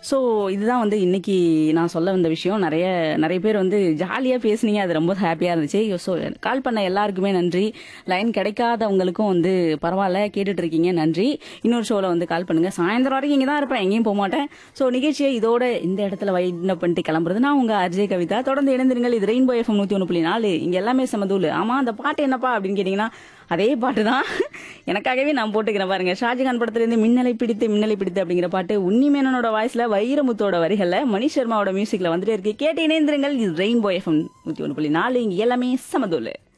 so இதுதான் வந்து இன்னைக்கு நான் சொல்ல வந்த விஷயம் நிறைய நிறைய பேர் வந்து ஜாலியாக பேசுனீங்க அது ரொம்ப ஹாப்பியாக இருந்துச்சு ஸோ கால் பண்ண எல்லாருக்குமே நன்றி லைன் கிடைக்காதவங்களுக்கும் வந்து பரவாயில்ல கேட்டுட்டு இருக்கீங்க நன்றி இன்னொரு ஷோவில் வந்து கால் பண்ணுங்க சாயந்தரம் வரைக்கும் இங்கே தான் இருப்பேன் எங்கேயும் போக மாட்டேன் ஸோ நிகழ்ச்சியை இதோட இந்த இடத்துல வைண்ட் அப் பண்ணிட்டு கிளம்புறது நான் உங்க அஜய் கவிதா தொடர்ந்து இணைந்திருங்கள் இது ரெயின்போ எஃப்எம் நூற்றி ஒன்று புள்ளி நாலு இங்கே எல்லாமே சமதூள் ஆமாம் அந்த பாட்டு என்னப்பா அப்படின்னு கேட்டிங்கன்னா அதே பாட்டு தான் எனக்காகவே நான் போட்டுக்கிறேன் பாருங்க ஷாஜகான் படத்துலேருந்து மின்னலை பிடித்து மின்னலை பிடித்து அப்படிங்கிற பாட்டு உன்னிமேனனோட வாய்ஸ்ல வைரமுத்தோட வரிகள்ல மணி சர்மாவோட மியூசிக்ல வந்துட்டே இருக்கு கேட்டு இணைந்திருங்கள் இது ரெயின்போ எஃப்எம் நூற்றி ஒன்று புள்ளி நாலு இங்கே எல்லாமே சமதூள்